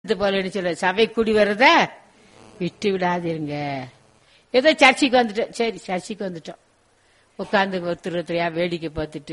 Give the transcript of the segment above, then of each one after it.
இது போல என்ன சொல்ற சபை கூடி வர்றத விட்டு விடாதீங்க ஏதோ சர்ச்சைக்கு வந்துட்டோம் சரி சர்ச்சைக்கு வந்துட்டோம் உட்காந்து ஒருத்தர் ஒருத்தரையா வேடிக்கை பார்த்துட்டு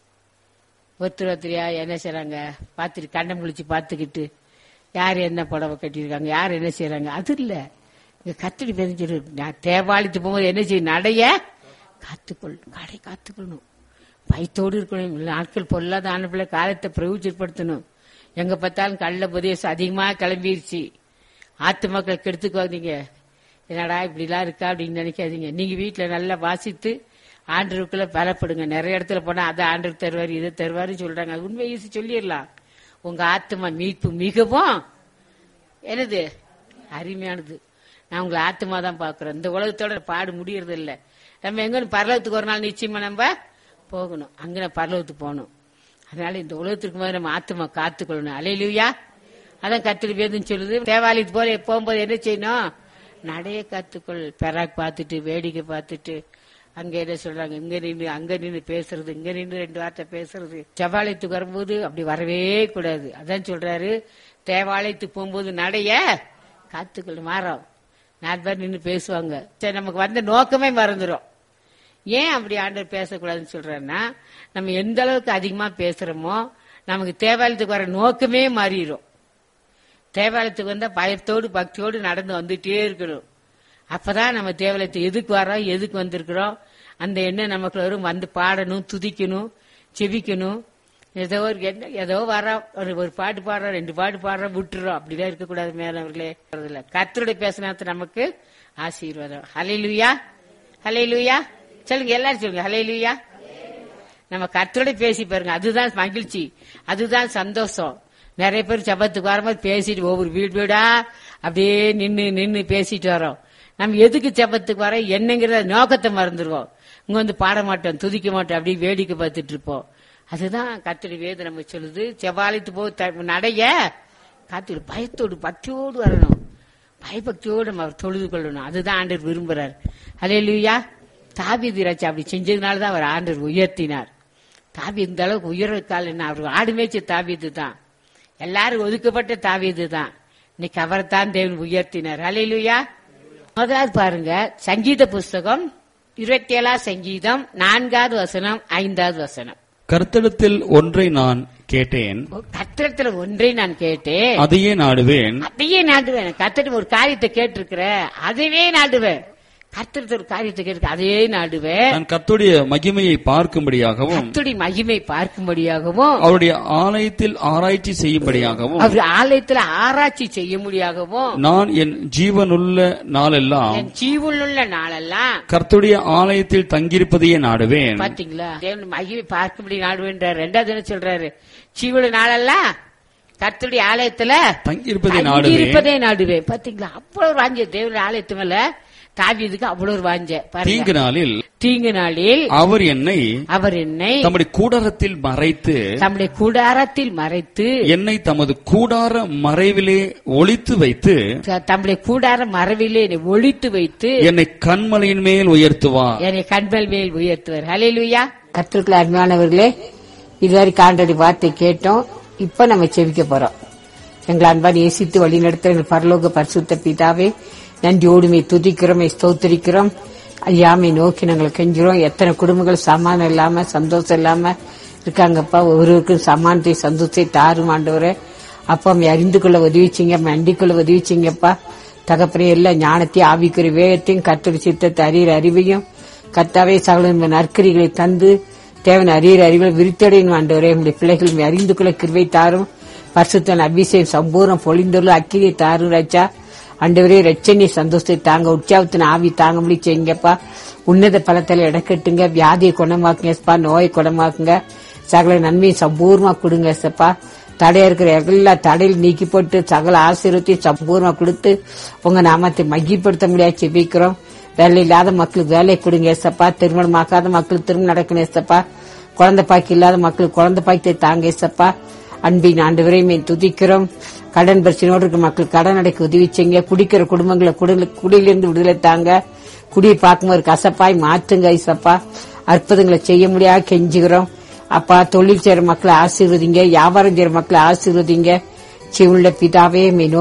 ஒருத்தர் ஒருத்தரையா என்ன செய்றாங்க பார்த்துட்டு கண்ணம் முழிச்சு பார்த்துக்கிட்டு யார் என்ன புடவை கட்டியிருக்காங்க யார் என்ன செய்றாங்க அது இல்ல இங்க கத்தடி தெரிஞ்சிரு நான் தேவாலயத்து போகும்போது என்ன செய்யும் நடைய காத்துக்கொள் கடை காத்துக்கொள்ளணும் பயத்தோடு இருக்கணும் இல்ல நாட்கள் பொல்லாத ஆனப்பிள்ளை காலத்தை பிரயோஜனப்படுத்தணும் எங்க பார்த்தாலும் கள்ள உபதேசம் அதிகமா கிளம்பிருச்சு ஆத்து மக்கள் கெடுத்துக்குவாங்க என்னடா இப்படிலாம் இருக்கா அப்படின்னு நினைக்காதீங்க நீங்க வீட்டுல நல்லா வாசித்து ஆண்டருக்குள்ள பலப்படுங்க நிறைய இடத்துல போனா அதை ஆண்டர் தருவார் இதை தருவாரு சொல்றாங்க அது உண்மை ஈஸி சொல்லிடலாம் உங்க ஆத்மா மீட்பு மிகவும் என்னது அருமையானது நான் உங்களை ஆத்மா தான் பாக்குறேன் இந்த உலகத்தோட பாடு முடியறது இல்ல நம்ம எங்க பரலோகத்துக்கு ஒரு நாள் நிச்சயமா நம்ம போகணும் அங்க நான் பரலோகத்துக்கு போகணும் அதனால இந்த உலகத்துக்கு போது நம்ம ஆத்மா காத்துக்கொள்ளணும் அலையிலுயா அதான் கத்திரி வேதுன்னு சொல்லுது தேவாலயத்து போல போகும்போது என்ன செய்யணும் நடைய காத்துக்கொள் பெறாக் பார்த்துட்டு வேடிக்கை பார்த்துட்டு அங்க என்ன சொல்றாங்க இங்க நின்று அங்க நின்று பேசுறது இங்க நின்று ரெண்டு வார்த்தை பேசுறது செவாலயத்துக்கு வரும்போது அப்படி வரவே கூடாது அதான் சொல்றாரு தேவாலயத்துக்கு போகும்போது நடைய காத்துக்கொள் மாறோம் நாலு பேர் நின்று பேசுவாங்க சரி நமக்கு வந்த நோக்கமே மறந்துடும் ஏன் அப்படி ஆண்டவர் பேசக்கூடாதுன்னு சொல்றேன்னா நம்ம எந்த அளவுக்கு அதிகமா பேசுறோமோ நமக்கு தேவாலயத்துக்கு வர நோக்கமே மாறிடும் தேவாலயத்துக்கு வந்தா பயத்தோடு பக்தியோடு நடந்து வந்துட்டே இருக்கணும் அப்பதான் நம்ம தேவாலயத்துக்கு எதுக்கு வரோம் எதுக்கு வந்திருக்கிறோம் அந்த எண்ணம் நமக்கு வரும் வந்து பாடணும் துதிக்கணும் செவிக்கணும் ஏதோ ஒரு என்ன ஏதோ வரோம் ஒரு ஒரு பாட்டு பாடுறோம் ரெண்டு பாட்டு பாடுறோம் விட்டுறோம் அப்படிதான் இருக்கக்கூடாது மேலவர்களே இல்ல கத்தருடைய பேசினத்து நமக்கு ஆசீர்வாதம் ஹலையிலுயா ஹலையிலுயா சொல்லுங்க எல்லாரும் சொல்லுங்க ஹலையிலுயா நம்ம கத்தரோட பேசி பாருங்க அதுதான் மகிழ்ச்சி அதுதான் சந்தோஷம் நிறைய பேர் சபத்துக்கு வரும்போது பேசிட்டு ஒவ்வொரு வீடு வீடா அப்படியே நின்னு நின்னு பேசிட்டு வரோம் நம்ம எதுக்கு சபத்துக்கு வர என்னங்கிற நோக்கத்தை மறந்துடுவோம் இங்க வந்து பாட மாட்டோம் துதிக்க மாட்டோம் அப்படியே வேடிக்கை பார்த்துட்டு இருப்போம் அதுதான் கத்தடி வேது நம்ம சொல்லுது செவ்வாலயத்து போ த- நடைய காத்து பயத்தோடு பக்தியோடு வரணும் பயபக்தியோடு நம்ம அவர் தொழுது கொள்ளணும் அதுதான் ஆண்டவர் விரும்புறார் அலையலுயா தாபீது ராஜா அப்படி செஞ்சதுனால தான் அவர் ஆண்டவர் உயர்த்தினார் தாவி இந்த அளவுக்கு உயர்வுக்கால் என்ன அவர் ஆடு மேய்ச்ச தாவீது தான் எல்லாரும் ஒதுக்கப்பட்ட தாவீது தான் இன்னைக்கு அவரைத்தான் தேவன் உயர்த்தினார் அலையிலுயா முதலாவது பாருங்க சங்கீத புஸ்தகம் இருபத்தி ஏழாம் சங்கீதம் நான்காவது வசனம் ஐந்தாவது வசனம் கர்த்தடத்தில் ஒன்றை நான் கேட்டேன் கத்திரத்துல ஒன்றை நான் கேட்டேன் அதையே நாடுவேன் அதையே நாடுவேன் கத்திட்டு ஒரு காரியத்தை கேட்டிருக்கிற அதையே நாடுவேன் கத்திரத்துல ஒரு காரியத்தை கேட்டு அதையே நாடுவேன் நான் கர்த்தருடைய மகிமையை பார்க்கும்படியாகவும் கத்துடி மகிமை பார்க்கும்படியாகவும் அவருடைய ஆலயத்தில் ஆராய்ச்சி செய்யும்படியாகவும் அவர் ஆலயத்துல ஆராய்ச்சி செய்ய முடியாகவும் நான் என் ஜீவனுள்ள நாளெல்லாம் என் ஜீவனுள்ள நாளெல்லாம் கர்த்தருடைய ஆலயத்தில் தங்கியிருப்பதையே நாடுவேன் பாத்தீங்களா தேவன் மகிமை பார்க்கும்படி நாடுவேன்றார் ரெண்டாவது என்ன சொல்றாரு ஜீவன நாளெல்லாம் கர்த்தருடைய ஆலயத்துல தங்கியிருப்பதை நாடுவேன் இருப்பதே நாடுவேன் பாத்தீங்களா அவ்வளவு வாஞ்ச தேவனுடைய ஆலயத்து மேல தாவியதுக்கு அவ்வளவு ஒரு வாஞ்ச பாருங்க தீங்கு நாளில் தீங்கு நாளில் அவர் என்னை அவர் என்னை தம்முடைய கூடாரத்தில் மறைத்து தம்முடைய கூடாரத்தில் மறைத்து என்னை தமது கூடார மறைவிலே ஒளித்து வைத்து த- தம்முடைய கூடார மறைவிலே என்னை ஒழித்து வைத்து என்னை கண்மலையின் மேல் உயர்த்துவார் என்னை கண்பல் மேல் உயர்த்துவர் ஹalleluya கர்த்தருக்குள்ள அருமையானவர்களே இதுவரை காண்டடி வார்த்தை கேட்டோம் இப்ப நம்ம செவிக்க போறோம் எங்கள் அன்பான் நேசித்து வழிநடத்த எங்கள் பரலோக பரிசுத்த பிதாவே நன்றியோடுமே துதிக்கிறோம் ஸ்தோத்திரிக்கிறோம் ஐயாமை நோக்கி நாங்கள் கெஞ்சுறோம் எத்தனை குடும்பங்கள் சமாதானம் இல்லாம சந்தோஷம் இல்லாம இருக்காங்கப்பா ஒவ்வொருவருக்கும் சமானத்தை சந்தோஷத்தை தாரும் ஆண்டவரே அப்பா அம்மை அறிந்து கொள்ள உதவிச்சிங்க அண்டிக் கொள்ள உதவிச்சிங்கப்பா தகப்பனே எல்லா ஞானத்தையும் ஆவிக்குரிய வேகத்தையும் கத்தரி சித்தத்தை அறிகிற அறிவையும் கத்தாவே சகல நற்கரிகளை தந்து தேவன் அறிகிற அறிவுகளை விருத்தடையும் ஆண்டவரே உங்களுடைய பிள்ளைகள் அறிந்து கொள்ள கிருவை தாரும் பரிசுத்தன் அபிஷேகம் சம்பூர்ணம் பொழிந்துள்ள அக்கிரியை தாரும் ராஜா ஆண்டவரே ரட்சணி சந்தோஷத்தை தாங்க உற்சாகத்தின் ஆவி தாங்க முடி செய்யுங்கப்பா உன்னத பலத்தில் இடக்கட்டுங்க வியாதியை குணமாக்குங்க நோயை குணமாக்குங்க சகல நன்மையை சம்பூர்ணமா கொடுங்க ஏசப்பா தடையா இருக்கிற எல்லா தடையில் நீக்கி போட்டு சகல ஆசீர்வத்தையும் சம்பூர்ணமா கொடுத்து உங்க நாமத்தை மகிப்படுத்த முடியாது செபிக்கிறோம் வேலை இல்லாத மக்களுக்கு வேலை கொடுங்க ஏசப்பா திருமணம் ஆக்காத மக்களுக்கு திருமணம் நடக்கணும் ஏசப்பா குழந்தை பாக்கி இல்லாத மக்களுக்கு குழந்தை பாக்கியத்தை தாங்க ஏசப்பா அன்பின் ஆண்டு விரைமை துதிக்கிறோம் கடன் பிரச்சனையோடு இருக்க மக்கள் கடன் அடைக்க உதவி செய்யுங்க குடிக்கிற குடும்பங்களை குடி- குடியிலிருந்து விடுதலை தாங்க குடியை பார்க்கும்போது கசப்பாய் மாற்றுங்க ஐசப்பா அற்புதங்களை செய்ய முடியாது கெஞ்சுகிறோம் அப்பா தொழில் செய்யற மக்களை ஆசீர்வதிங்க வியாபாரம் செய்யற மக்களை ஆசீர்வதிங்க சிவுள்ள பிதாவே மெனோ